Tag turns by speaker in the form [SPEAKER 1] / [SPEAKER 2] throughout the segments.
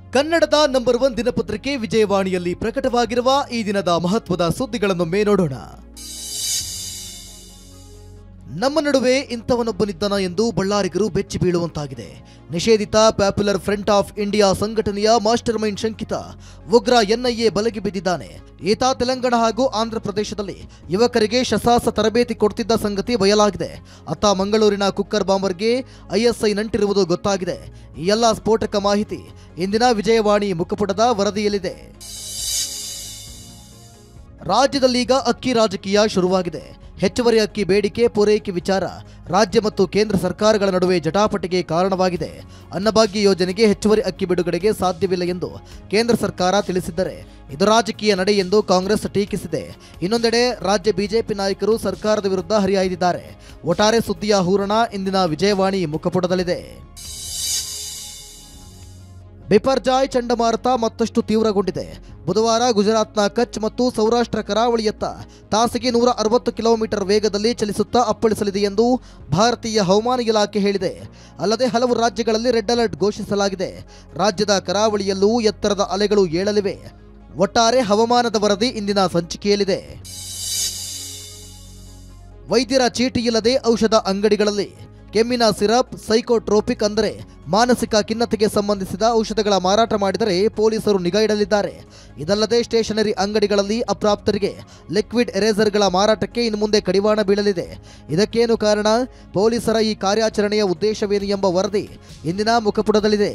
[SPEAKER 1] ಕನ್ನಡದ number one ದಿನಪತ್ರಿಕೆ ವಿಜಯವಾಣಿಯಲ್ಲಿ ಪ್ರಕಟವಾಗಿರುವ ಈ ದಿನದ ಮಹತ್ವದ ಸುದ್ದಿಗಳನ್ನೊಮ್ಮೆ ನೋಡೋಣ ನಮ್ಮ ನಡುವೆ ಇಂಥವನೊಬ್ಬನಿದ್ದನ ಎಂದು ಬಳ್ಳಾರಿಗರು ಬೆಚ್ಚಿ ಬೀಳುವಂತಾಗಿದೆ ನಿಷೇಧಿತ ಪ್ಯಾಪ್ಯುಲರ್ ಫ್ರಂಟ್ ಆಫ್ ಇಂಡಿಯಾ ಸಂಘಟನೆಯ ಮಾಸ್ಟರ್ ಮೈಂಡ್ ಶಂಕಿತ ಉಗ್ರ ಎನ್ಐಎ ಬಲೆಗೆ ಬಿದ್ದಿದ್ದಾನೆ ಈತ ತೆಲಂಗಾಣ ಹಾಗೂ ಆಂಧ್ರ ಪ್ರದೇಶದಲ್ಲಿ ಯುವಕರಿಗೆ ಶಸಾಸ ತರಬೇತಿ ಕೊಡ್ತಿದ್ದ ಸಂಗತಿ ಬಯಲಾಗಿದೆ ಅತ್ತ ಮಂಗಳೂರಿನ ಕುಕ್ಕರ್ ಬಾಂಬರ್ಗೆ ಐಎಸ್ಐ ನಂಟಿರುವುದು ಗೊತ್ತಾಗಿದೆ ಈ ಎಲ್ಲ ಸ್ಫೋಟಕ ಮಾಹಿತಿ ಇಂದಿನ ವಿಜಯವಾಣಿ ಮುಖಪುಟದ ವರದಿಯಲ್ಲಿದೆ ರಾಜ್ಯದಲ್ಲೀಗ ಅಕ್ಕಿ ರಾಜಕೀಯ ಶುರುವಾಗಿದೆ ಹೆಚ್ಚುವರಿ ಅಕ್ಕಿ ಬೇಡಿಕೆ ಪೂರೈಕೆ ವಿಚಾರ ರಾಜ್ಯ ಮತ್ತು ಕೇಂದ್ರ ಸರ್ಕಾರಗಳ ನಡುವೆ ಜಟಾಪಟಿಗೆ ಕಾರಣವಾಗಿದೆ ಅನ್ನಭಾಗ್ಯ ಯೋಜನೆಗೆ ಹೆಚ್ಚುವರಿ ಅಕ್ಕಿ ಬಿಡುಗಡೆಗೆ ಸಾಧ್ಯವಿಲ್ಲ ಎಂದು ಕೇಂದ್ರ ಸರ್ಕಾರ ತಿಳಿಸಿದ್ದರೆ ಇದು ರಾಜಕೀಯ ನಡೆ ಎಂದು ಕಾಂಗ್ರೆಸ್ ಟೀಕಿಸಿದೆ ಇನ್ನೊಂದೆಡೆ ರಾಜ್ಯ ಬಿಜೆಪಿ ನಾಯಕರು ಸರ್ಕಾರದ ವಿರುದ್ಧ ಹರಿಹಾಯ್ದಿದ್ದಾರೆ ಒಟ್ಟಾರೆ ಸುದ್ದಿಯ ಹೂರಣ ಇಂದಿನ ವಿಜಯವಾಣಿ ಮುಖಪುಟದಲ್ಲಿದೆ ಬಿಪರ್ಜಾಯ್ ಚಂಡಮಾರುತ ಮತ್ತಷ್ಟು ತೀವ್ರಗೊಂಡಿದೆ ಬುಧವಾರ ಗುಜರಾತ್ನ ಕಚ್ ಮತ್ತು ಸೌರಾಷ್ಟ್ರ ಕರಾವಳಿಯತ್ತ ತಾಸಿಗೆ ನೂರ ಅರವತ್ತು ಕಿಲೋಮೀಟರ್ ವೇಗದಲ್ಲಿ ಚಲಿಸುತ್ತಾ ಅಪ್ಪಳಿಸಲಿದೆ ಎಂದು ಭಾರತೀಯ ಹವಾಮಾನ ಇಲಾಖೆ ಹೇಳಿದೆ ಅಲ್ಲದೆ ಹಲವು ರಾಜ್ಯಗಳಲ್ಲಿ ರೆಡ್ ಅಲರ್ಟ್ ಘೋಷಿಸಲಾಗಿದೆ ರಾಜ್ಯದ ಕರಾವಳಿಯಲ್ಲೂ ಎತ್ತರದ ಅಲೆಗಳು ಏಳಲಿವೆ ಒಟ್ಟಾರೆ ಹವಾಮಾನದ ವರದಿ ಇಂದಿನ ಸಂಚಿಕೆಯಲ್ಲಿದೆ ವೈದ್ಯರ ಚೀಟಿ ಇಲ್ಲದೆ ಔಷಧ ಅಂಗಡಿಗಳಲ್ಲಿ ಕೆಮ್ಮಿನ ಸಿರಪ್ ಸೈಕೋಟ್ರೋಪಿಕ್ ಅಂದರೆ ಮಾನಸಿಕ ಖಿನ್ನತೆಗೆ ಸಂಬಂಧಿಸಿದ ಔಷಧಗಳ ಮಾರಾಟ ಮಾಡಿದರೆ ಪೊಲೀಸರು ನಿಗಾ ಇಡಲಿದ್ದಾರೆ ಇದಲ್ಲದೆ ಸ್ಟೇಷನರಿ ಅಂಗಡಿಗಳಲ್ಲಿ ಅಪ್ರಾಪ್ತರಿಗೆ ಲಿಕ್ವಿಡ್ ಎರೇಸರ್ಗಳ ಮಾರಾಟಕ್ಕೆ ಇನ್ನು ಮುಂದೆ ಕಡಿವಾಣ ಬೀಳಲಿದೆ ಇದಕ್ಕೇನು ಕಾರಣ ಪೊಲೀಸರ ಈ ಕಾರ್ಯಾಚರಣೆಯ ಉದ್ದೇಶವೇನು ಎಂಬ ವರದಿ ಇಂದಿನ ಮುಖಪುಟದಲ್ಲಿದೆ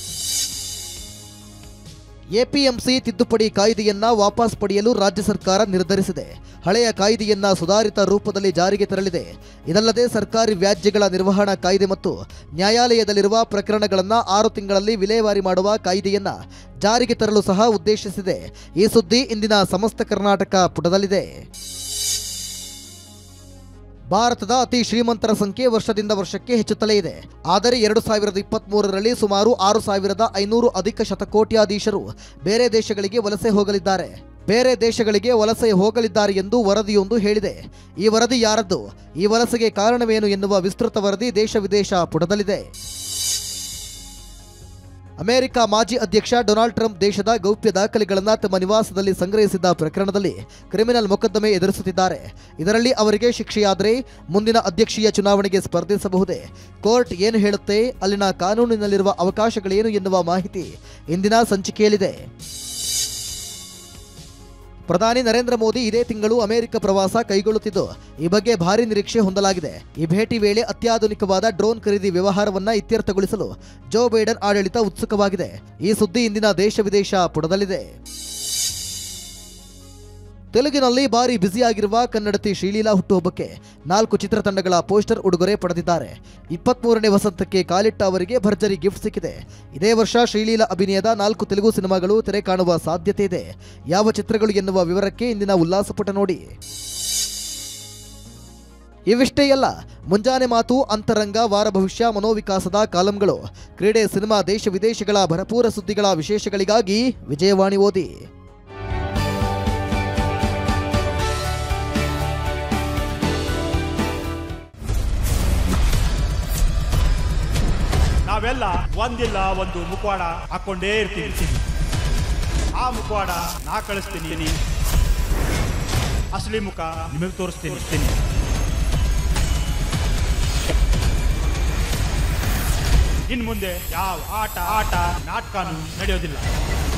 [SPEAKER 1] ಎಪಿಎಂಸಿ ತಿದ್ದುಪಡಿ ಕಾಯ್ದೆಯನ್ನ ವಾಪಸ್ ಪಡೆಯಲು ರಾಜ್ಯ ಸರ್ಕಾರ ನಿರ್ಧರಿಸಿದೆ ಹಳೆಯ ಕಾಯ್ದೆಯನ್ನ ಸುಧಾರಿತ ರೂಪದಲ್ಲಿ ಜಾರಿಗೆ ತರಲಿದೆ ಇದಲ್ಲದೆ ಸರ್ಕಾರಿ ವ್ಯಾಜ್ಯಗಳ ನಿರ್ವಹಣಾ ಕಾಯ್ದೆ ಮತ್ತು ನ್ಯಾಯಾಲಯದಲ್ಲಿರುವ ಪ್ರಕರಣಗಳನ್ನು ಆರು ತಿಂಗಳಲ್ಲಿ ವಿಲೇವಾರಿ ಮಾಡುವ ಕಾಯ್ದೆಯನ್ನ ಜಾರಿಗೆ ತರಲು ಸಹ ಉದ್ದೇಶಿಸಿದೆ ಈ ಸುದ್ದಿ ಇಂದಿನ ಸಮಸ್ತ ಕರ್ನಾಟಕ ಪುಟದಲ್ಲಿದೆ ಭಾರತದ ಅತಿ ಶ್ರೀಮಂತರ ಸಂಖ್ಯೆ ವರ್ಷದಿಂದ ವರ್ಷಕ್ಕೆ ಹೆಚ್ಚುತ್ತಲೇ ಇದೆ ಆದರೆ ಎರಡು ಸಾವಿರದ ಇಪ್ಪತ್ತ್ ಮೂರರಲ್ಲಿ ಸುಮಾರು ಆರು ಸಾವಿರದ ಐನೂರು ಅಧಿಕ ಶತಕೋಟ್ಯಾಧೀಶರು ಬೇರೆ ದೇಶಗಳಿಗೆ ವಲಸೆ ಹೋಗಲಿದ್ದಾರೆ ಬೇರೆ ದೇಶಗಳಿಗೆ ವಲಸೆ ಹೋಗಲಿದ್ದಾರೆ ಎಂದು ವರದಿಯೊಂದು ಹೇಳಿದೆ ಈ ವರದಿ ಯಾರದ್ದು ಈ ವಲಸೆಗೆ ಕಾರಣವೇನು ಎನ್ನುವ ವಿಸ್ತೃತ ವರದಿ ದೇಶ ವಿದೇಶ ಪುಟದಲ್ಲಿದೆ ಅಮೆರಿಕ ಮಾಜಿ ಅಧ್ಯಕ್ಷ ಡೊನಾಲ್ಡ್ ಟ್ರಂಪ್ ದೇಶದ ಗೌಪ್ಯ ದಾಖಲೆಗಳನ್ನು ತಮ್ಮ ನಿವಾಸದಲ್ಲಿ ಸಂಗ್ರಹಿಸಿದ್ದ ಪ್ರಕರಣದಲ್ಲಿ ಕ್ರಿಮಿನಲ್ ಮೊಕದ್ದಮೆ ಎದುರಿಸುತ್ತಿದ್ದಾರೆ ಇದರಲ್ಲಿ ಅವರಿಗೆ ಶಿಕ್ಷೆಯಾದರೆ ಮುಂದಿನ ಅಧ್ಯಕ್ಷೀಯ ಚುನಾವಣೆಗೆ ಸ್ಪರ್ಧಿಸಬಹುದೇ ಕೋರ್ಟ್ ಏನು ಹೇಳುತ್ತೆ ಅಲ್ಲಿನ ಕಾನೂನಿನಲ್ಲಿರುವ ಅವಕಾಶಗಳೇನು ಎನ್ನುವ ಮಾಹಿತಿ ಇಂದಿನ ಸಂಚಿಕೆಯಲ್ಲಿದೆ ಪ್ರಧಾನಿ ನರೇಂದ್ರ ಮೋದಿ ಇದೇ ತಿಂಗಳು ಅಮೆರಿಕ ಪ್ರವಾಸ ಕೈಗೊಳ್ಳುತ್ತಿದ್ದು ಈ ಬಗ್ಗೆ ಭಾರಿ ನಿರೀಕ್ಷೆ ಹೊಂದಲಾಗಿದೆ ಈ ಭೇಟಿ ವೇಳೆ ಅತ್ಯಾಧುನಿಕವಾದ ಡ್ರೋನ್ ಖರೀದಿ ವ್ಯವಹಾರವನ್ನ ಇತ್ಯರ್ಥಗೊಳಿಸಲು ಜೋ ಬೈಡನ್ ಆಡಳಿತ ಉತ್ಸುಕವಾಗಿದೆ ಈ ಸುದ್ದಿ ಇಂದಿನ ದೇಶ ವಿದೇಶ ಪುಟದಲ್ಲಿದೆ ತೆಲುಗಿನಲ್ಲಿ ಭಾರಿ ಬ್ಯುಸಿಯಾಗಿರುವ ಕನ್ನಡತಿ ಶ್ರೀಲೀಲಾ ಹುಟ್ಟುಹಬ್ಬಕ್ಕೆ ನಾಲ್ಕು ಚಿತ್ರತಂಡಗಳ ಪೋಸ್ಟರ್ ಉಡುಗೊರೆ ಪಡೆದಿದ್ದಾರೆ ಇಪ್ಪತ್ಮೂರನೇ ವಸಂತಕ್ಕೆ ಕಾಲಿಟ್ಟ ಅವರಿಗೆ ಭರ್ಜರಿ ಗಿಫ್ಟ್ ಸಿಕ್ಕಿದೆ ಇದೇ ವರ್ಷ ಶ್ರೀಲೀಲಾ ಅಭಿನಯದ ನಾಲ್ಕು ತೆಲುಗು ಸಿನಿಮಾಗಳು ತೆರೆ ಕಾಣುವ ಸಾಧ್ಯತೆ ಇದೆ ಯಾವ ಚಿತ್ರಗಳು ಎನ್ನುವ ವಿವರಕ್ಕೆ ಇಂದಿನ ಉಲ್ಲಾಸ ಪುಟ ನೋಡಿ ಇವಿಷ್ಟೇ ಅಲ್ಲ ಮುಂಜಾನೆ ಮಾತು ಅಂತರಂಗ ವಾರ ಭವಿಷ್ಯ ಮನೋವಿಕಾಸದ ಕಾಲಂಗಳು ಕ್ರೀಡೆ ಸಿನಿಮಾ ದೇಶ ವಿದೇಶಗಳ ಭರಪೂರ ಸುದ್ದಿಗಳ ವಿಶೇಷಗಳಿಗಾಗಿ ವಿಜಯವಾಣಿ ಓದಿ
[SPEAKER 2] ನಾವೆಲ್ಲ ಒಂದಿಲ್ಲ ಒಂದು ಮುಖವಾಡ ಹಾಕೊಂಡೇ ಇರ್ತೀವಿ ಆ ಮುಖವಾಡ ನಾ ಕಳಿಸ್ತೀನಿ ಅಸಲಿ ಮುಖ ನಿಮಗೆ ತೋರಿಸ್ತೀನಿ ಇನ್ ಮುಂದೆ ಯಾವ ಆಟ ಆಟ ನಾಟಕನೂ ನಡೆಯೋದಿಲ್ಲ